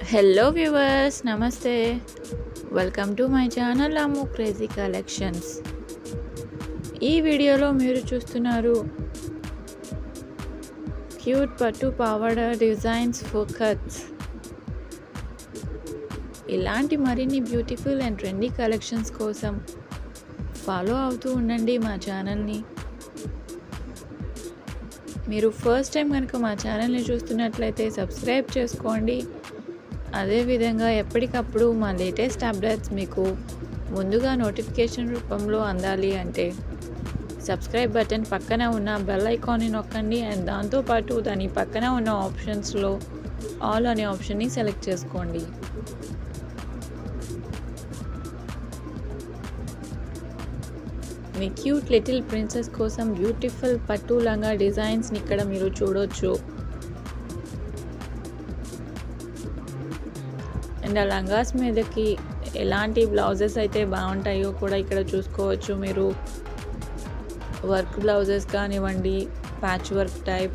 hello viewers నమస్తే welcome to my channel Ammu crazy collections ఈ వీడియోలో మీరు చూస్తున్నారు క్యూట్ పట్టు పావడ డిజైన్స్ ఫోకట్స్ ఇలాంటి మరిన్ని బ్యూటిఫుల్ అండ్ ట్రెండీ కలెక్షన్స్ కోసం ఫాలో అవుతూ ఉండండి మా ఛానల్ని మీరు ఫస్ట్ టైం కనుక మా ఛానల్ని చూస్తున్నట్లయితే సబ్స్క్రైబ్ చేసుకోండి అదేవిధంగా ఎప్పటికప్పుడు మా లేటెస్ట్ అప్డేట్స్ మీకు ముందుగా నోటిఫికేషన్ రూపంలో అందాలి అంటే సబ్స్క్రైబ్ బటన్ పక్కన ఉన్న బెల్ ఐకాన్ని నొక్కండి అండ్ దాంతోపాటు దాని పక్కన ఉన్న ఆప్షన్స్లో ఆల్ అనే ఆప్షన్ని సెలెక్ట్ చేసుకోండి మీ క్యూట్ లిటిల్ ప్రిన్సెస్ కోసం బ్యూటిఫుల్ పట్టు లంగా డిజైన్స్ని ఇక్కడ మీరు చూడొచ్చు అండ్ ఆ లంగాస్ మీదకి ఎలాంటి బ్లౌజెస్ అయితే బాగుంటాయో కూడా ఇక్కడ చూసుకోవచ్చు మీరు వర్క్ బ్లౌజెస్ కానివ్వండి patch work type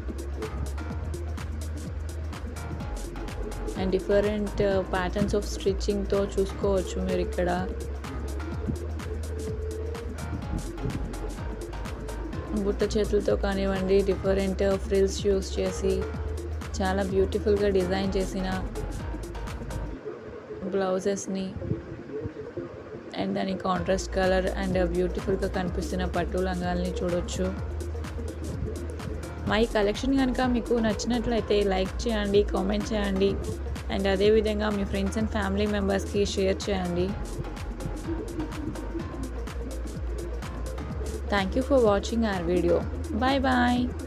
and different patterns of స్టిచ్చింగ్తో చూసుకోవచ్చు మీరు ఇక్కడ బుట్ట చేతులతో కానివ్వండి డిఫరెంట్ ఫ్రిల్స్ యూస్ చేసి చాలా బ్యూటిఫుల్గా డిజైన్ చేసిన బ్లౌజెస్ని అండ్ దాని కాంట్రాస్ట్ కలర్ అండ్ బ్యూటిఫుల్గా కనిపిస్తున్న పట్టు లంగాల్ని చూడొచ్చు మా ఈ కలెక్షన్ కనుక మీకు నచ్చినట్లయితే లైక్ చేయండి కామెంట్ చేయండి అండ్ అదేవిధంగా మీ ఫ్రెండ్స్ అండ్ ఫ్యామిలీ మెంబర్స్కి షేర్ చేయండి thank you for watching our video bye bye